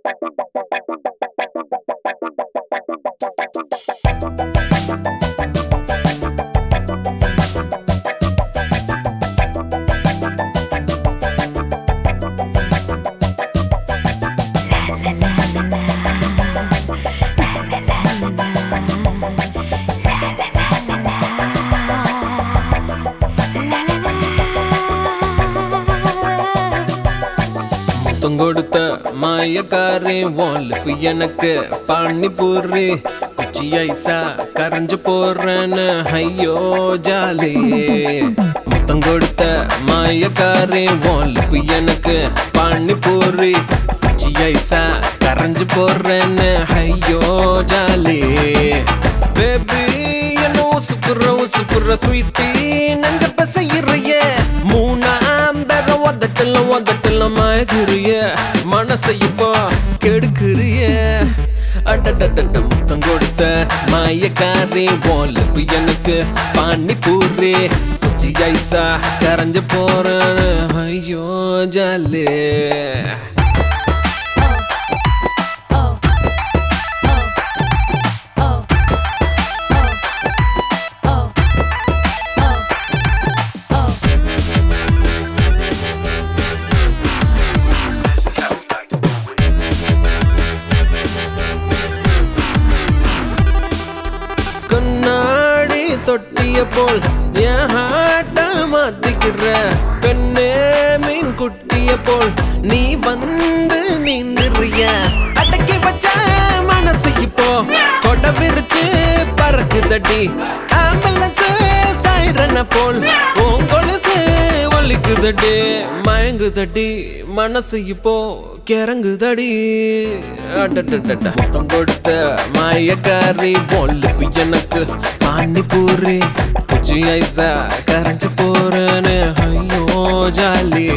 முத்தம் கொடுத்த மாயக்காரி ஒலிப்பு எனக்கு பானிபூரி குச்சி ஐசா கரைஞ்சு போறேன்னு ஐயோ ஜாலி முத்தம் கொடுத்த மாயக்காரி ஒலிப்பு எனக்கு பானிபூரி குச்சி ஐசா கரைஞ்சு போறேன்னு ஐயோ ஜாலி பேபி என்ன உசுக்குற உசுக்குற ஸ்வீட்டி நெஞ்ச பசையிறைய மூணாம் பெற உதட்டல உதட்டல மயக்குறிய மனசை இப்போ கெடுக்குறிய அடடடட முத்தம் கொடுத்த மாயக்காரி போலப்பு எனக்கு பானி பூரி குச்சி ஐசா கரைஞ்சு போறேன்னு ஐயோ ஜாலே This is how we like to do it. கண்ணாடி தொட்டிய போல் என் ஹாட்ட மாத்திக்கிற பெண்ணே மீன் குட்டிய போல் நீ வந்து நீந்திரிய அடக்கி வச்ச மனசு இப்போ கொட விரிச்சு பறக்குதடி ஆம்புலன்ஸ் சைரன போல் உன் கொலுசு ஒலிக்குதடி மயங்குதடி மனசு இப்போ கிறங்குதடி அடடடட. முத்தம் கொடுத்த மாயக்காரி பொல்லுப்பு எனக்கு பானிபூரி குச்சி ஐசா கரைஞ்சு போறேன்னு ஐயோ ஜாலி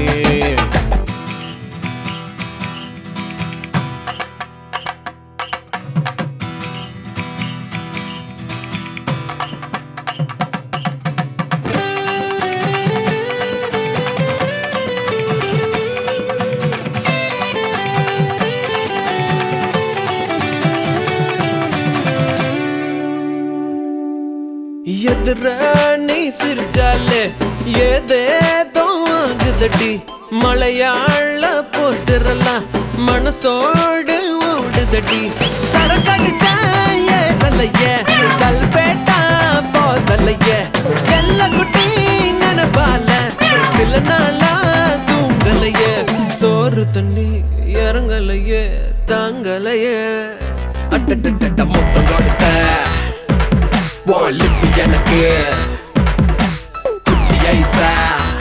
எதிர நீ சிரிச்சாலே ஏதேதோ ஆகுதடி மலையாள போஸ்டர் எல்லாம் மனசோடு ஓடுதடி சரக்கடிச்ச ஏறலைய சல்பேட்டா போதலைய எல்ல குட்டி நினைப்பால சில நாளா தூங்கலைய சோறு தண்ணி இறங்கலையே தாங்கலையே அட்டட்ட மொத்தம் கொடுத்த வாலிப்பு எனக்கு குச்சி ஐசா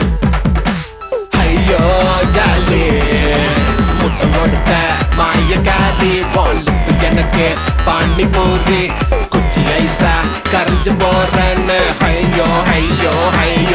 ஐயோ ஜாலி முத்தம் கொடுத்த மாயக்காரி வாலிப்பு எனக்கு பாண்டி போது குச்சி ஐசா கரைஞ்சு போறேன்னு ஐயோ ஐயோ ஐயோ